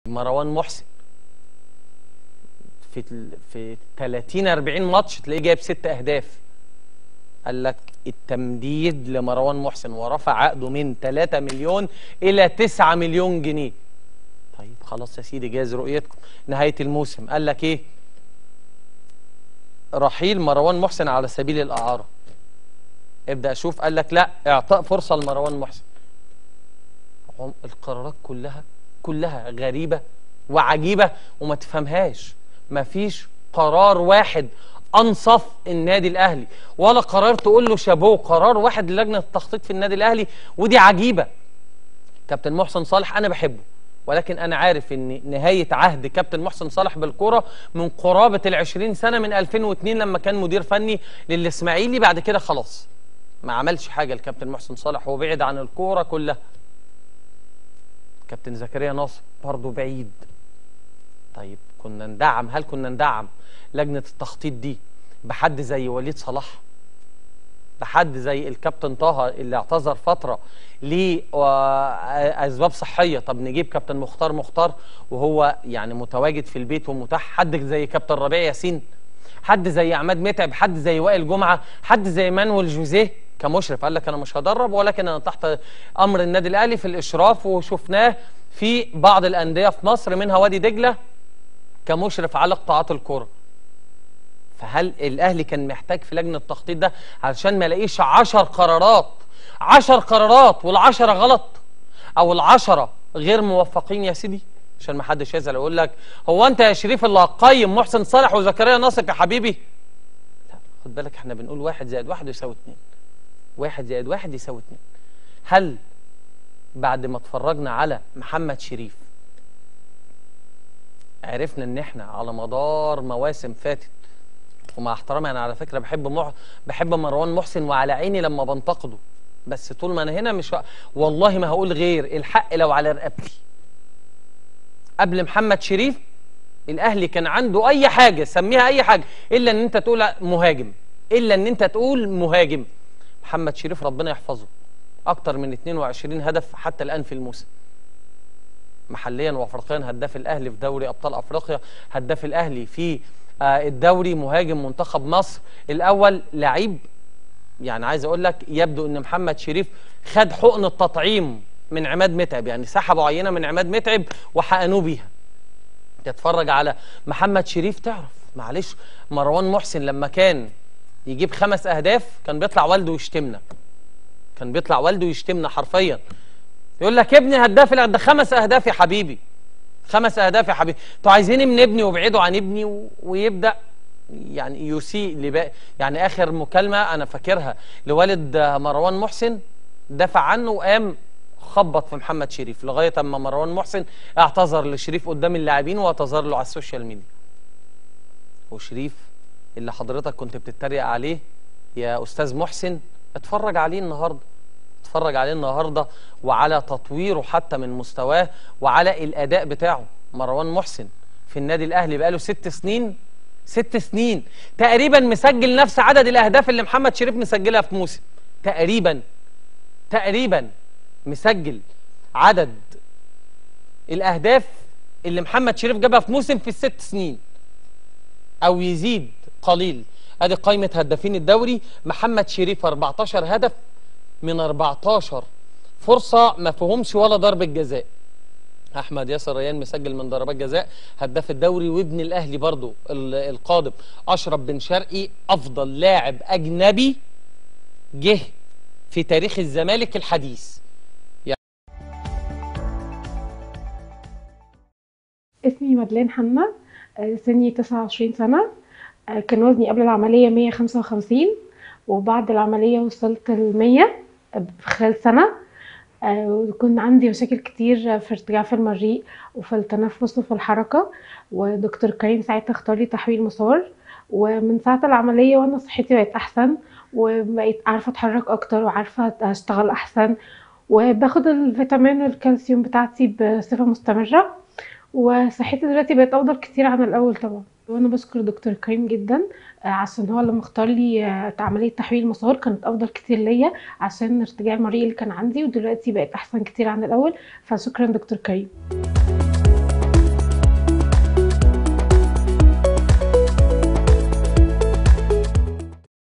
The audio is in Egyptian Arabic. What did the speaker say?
مروان محسن في في 30 40 ماتش تلاقيه جايب ست اهداف قال لك التمديد لمروان محسن ورفع عقده من 3 مليون الى 9 مليون جنيه طيب خلاص يا سيدي جاز رؤيتكم نهايه الموسم قال لك ايه رحيل مروان محسن على سبيل الاعاره ابدا اشوف قال لك لا اعطاء فرصه لمروان محسن القرارات كلها كلها غريبه وعجيبه وما تفهمهاش مفيش قرار واحد انصف النادي الاهلي ولا قرار تقول له شابوه قرار واحد للجنه التخطيط في النادي الاهلي ودي عجيبه كابتن محسن صالح انا بحبه ولكن انا عارف ان نهايه عهد كابتن محسن صالح بالكره من قرابه ال20 سنه من 2002 لما كان مدير فني للاسماعيلي بعد كده خلاص ما عملش حاجه الكابتن محسن صالح هو بعد عن الكوره كلها كابتن زكريا ناصر برضه بعيد طيب كنا ندعم هل كنا ندعم لجنه التخطيط دي بحد زي وليد صلاح بحد زي الكابتن طه اللي اعتذر فتره لاسباب صحيه طب نجيب كابتن مختار مختار وهو يعني متواجد في البيت ومتاح حد زي كابتن ربيع ياسين حد زي عماد متعب حد زي وائل جمعه حد زي مانويل جوزيه كمشرف قال لك انا مش هدرب ولكن انا تحت امر النادي الاهلي في الاشراف وشفناه في بعض الانديه في مصر منها وادي دجله كمشرف على قطاعات الكره فهل الاهلي كان محتاج في لجنه التخطيط ده علشان ما يلاقيش 10 قرارات 10 قرارات والعشرة غلط او العشرة غير موفقين يا سيدي عشان ما حدش يزعل يقول لك هو انت يا شريف اللي هتقيم محسن صالح وزكريا ناصر يا حبيبي لا خد بالك احنا بنقول واحد زائد واحد يساوي اتنين واحد زائد واحد يساوي اتنين هل بعد ما اتفرجنا على محمد شريف عرفنا ان احنا على مدار مواسم فاتت ومع احترامي انا على فكره بحب مح... بحب مروان محسن وعلى عيني لما بنتقده بس طول ما انا هنا مش والله ما هقول غير الحق لو على رقبتي قبل محمد شريف الاهلي كان عنده اي حاجه سميها اي حاجه الا ان انت تقول مهاجم الا ان انت تقول مهاجم محمد شريف ربنا يحفظه اكتر من 22 هدف حتى الان في الموسم محليا وافريقيا هداف الاهلي في دوري ابطال افريقيا هداف الاهلي في الدوري مهاجم منتخب مصر الاول لعيب يعني عايز اقول لك يبدو ان محمد شريف خد حقن التطعيم من عماد متعب يعني سحبوا عينه من عماد متعب وحقنوه بيها تتفرج على محمد شريف تعرف معلش مروان محسن لما كان يجيب خمس اهداف كان بيطلع والده يشتمنا كان بيطلع والده يشتمنا حرفيا يقول لك ابني هداف ده خمس اهداف يا حبيبي خمس اهداف يا حبيبي انتوا عايزين من ابني وابعدوا عن ابني و... ويبدا يعني يسيء لباقي يعني اخر مكالمه انا فاكرها لوالد مروان محسن دافع عنه وقام خبط في محمد شريف لغايه اما مروان محسن اعتذر لشريف قدام اللاعبين واعتذر له على السوشيال ميديا وشريف اللي حضرتك كنت بتتريق عليه يا استاذ محسن اتفرج عليه النهارده اتفرج عليه النهارده وعلى تطويره حتى من مستواه وعلى الاداء بتاعه مروان محسن في النادي الاهلي بقاله ست سنين ست سنين تقريبا مسجل نفس عدد الاهداف اللي محمد شريف مسجلها في موسم تقريبا تقريبا مسجل عدد الاهداف اللي محمد شريف جابها في موسم في الست سنين او يزيد قليل ادي قائمه هدافين الدوري محمد شريف 14 هدف من 14 فرصه ما فيهمش ولا ضربه جزاء احمد ياسر ريان مسجل من ضربات جزاء هداف الدوري وابن الاهلي برضو القادم اشرف بن شرقي افضل لاعب اجنبي جه في تاريخ الزمالك الحديث يعني اسمي مدلين حنا سني 29 سنة كان وزني قبل العملية 155 وبعد العملية وصلت ل 100 في خلال سنة وكان عندي مشاكل كتير في ارتجاع في المريء وفي التنفس وفي الحركة ودكتور كريم ساعتها اختار لي تحويل مسار ومن ساعة العملية وانا صحتي بقت احسن وبقيت عارفة اتحرك اكتر وعارفة اشتغل احسن وباخد الفيتامين والكالسيوم بتاعتي بصفة مستمرة وصحتي دلوقتي بقت افضل كتير عن الاول طبعا وانا بشكر دكتور كريم جدا عشان هو لما اختار لي عمليه تحويل مسار كانت افضل كتير ليا عشان ارتجاع المريء اللي كان عندي ودلوقتي بقت احسن كتير عن الاول فشكرا دكتور كريم